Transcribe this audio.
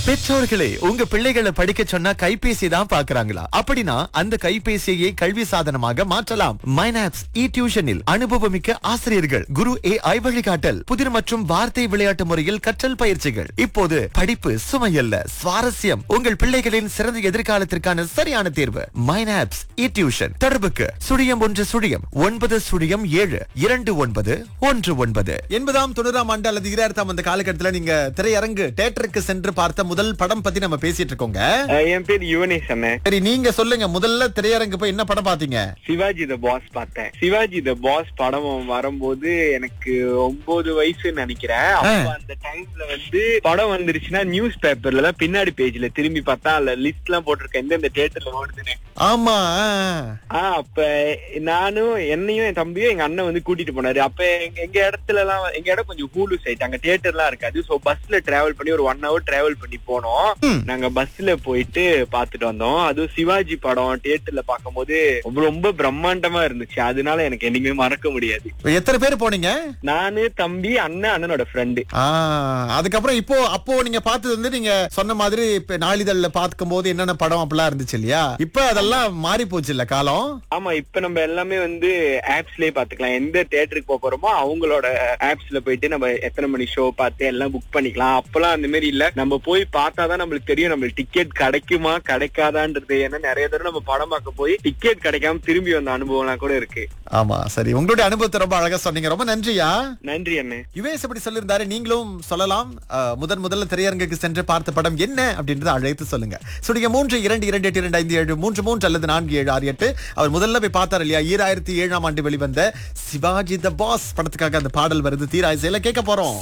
பெற்றோர்களே உங்க பிள்ளைகளை படிக்க சொன்னா கைபேசி தான் பாக்குறாங்களா அப்படின்னா அந்த கைபேசியை கல்வி சாதனமாக மாற்றலாம் மைனாப்ஸ் இ டியூஷனில் அனுபவமிக்க ஆசிரியர்கள் குரு ஏ ஐ வழிகாட்டல் புதிர் மற்றும் வார்த்தை விளையாட்டு முறையில் கற்றல் பயிற்சிகள் இப்போது படிப்பு சுமையல்ல சுவாரஸ்யம் உங்கள் பிள்ளைகளின் சிறந்த எதிர்காலத்திற்கான சரியான தேர்வு மைனாப்ஸ் இ டியூஷன் தொடர்புக்கு சுழியம் ஒன்று சுழியம் ஒன்பது சுழியம் ஏழு இரண்டு ஒன்பது ஒன்று ஒன்பது எண்பதாம் தொண்ணூறாம் ஆண்டு அல்லது ஈராயிரத்தாம் அந்த காலகட்டத்தில் நீங்க திரையரங்கு தேட்டருக்கு சென்று பார்த்த முதல் படம் பத்தி நம்ம பேசிட்டு இருக்கோங்க அஹ் என் பேர் யுவனேஷ் அண்ணன் சரி நீங்க சொல்லுங்க முதல்ல திரையரங்கு போய் என்ன படம் பாத்தீங்க சிவாஜி த பாஸ் பார்த்தேன் சிவாஜி த பாஸ் படம் வரும்போது எனக்கு ஒன்பது வயசுன்னு நினைக்கிறேன் அப்ப அந்த டைம்ல வந்து படம் வந்துருச்சுன்னா நியூஸ் பேப்பர்ல தான் பின்னாடி பேஜ்ல திரும்பி பார்த்தா அதுல லிஸ்ட் எல்லாம் போட்டிருக்கேன் எந்தெந்த தியேட்டர்ல ஓடுதுன்னு ஆமா ஆஹ் அப்ப நானும் என்னையும் என் தம்பியும் எங்க அண்ணன் வந்து கூட்டிட்டு போனாரு அப்ப எங்க எங்க இடத்துல எல்லாம் எங்க இடம் கொஞ்சம் ஹூலு சைட் அங்க தியேட்டர் எல்லாம் இருக்காது சோ பஸ்ல டிராவல் பண்ணி ஒரு ஒன் ஹவர் டிராவல் பண்ணி போனோம் ம். நாங்க பஸ்ல போயிட்டு பாத்துட்டு வந்தோம் அதுவும் சிவாஜி படம் தியேட்டர்ல பார்க்கும்போது ரொம்ப ரொம்ப பிரம்மாண்டமா இருந்துச்சு அதனால எனக்கு என்னைக்குமே மறக்க முடியாது எத்தனை பேர் போனீங்க நானு தம்பி அண்ணன் அண்ணனோட ஃப்ரெண்டு ஆ, அதுக்கப்புறம் இப்போ அப்போ நீங்க பார்த்தது வந்து நீங்க சொன்ன மாதிரி இப்ப நாளிதழ்ல பார்க்கும் போது என்னென்ன படம் அப்படிலாம் இருந்துச்சு இல்லையா இப்ப அதெல்லாம் மாறி போச்சு இல்ல காலம் ஆமா இப்ப நம்ம எல்லாமே வந்து ஆப்ஸ்லயே பாத்துக்கலாம் எந்த தியேட்டருக்கு போக போறோமோ அவங்களோட ஆப்ஸ்ல போயிட்டு நம்ம எத்தனை மணி ஷோ பார்த்து எல்லாம் புக் பண்ணிக்கலாம் அப்பெல்லாம் அந்த மாதிரி இல்ல நம்ம போய் பார்த்தாதான் நம்மளுக்கு தெரியும் நம்மளுக்கு டிக்கெட் கிடைக்குமா கிடைக்காதான்றது ஏன்னா நிறைய தடவை நம்ம படம் பார்க்க போய் டிக்கெட் கிடைக்காம திரும்பி வந்த அனுபவம்லாம் கூட இருக்கு ஆமா சரி உங்களுடைய அனுபவத்தை ரொம்ப அழகா சொன்னீங்க ரொம்ப நன்றியா நன்றி அண்ணன் யுவேஸ் எப்படி சொல்லியிருந்தாரு நீங்களும் சொல்லலாம் அஹ், முதன் முதல்ல திரையரங்குக்கு சென்று பார்த்த படம் என்ன அப்படின்றத அழைத்து சொல்லுங்க சுடிய மூன்று இரண்டு இரண்டு எட்டு இரண்டு ஐந்து ஏழு மூன்று மூன்று அல்லது நான்கு ஏழு ஆறு எட்டு அவர் முதல்ல போய் பார்த்தார் இல்லையா ஈராயிரத்தி ஏழாம் ஆண்டு வெளிவந்த சிவாஜி த பாஸ் படத்துக்காக அந்த பாடல் வருது தீராய்சையில கேட்க போறோம்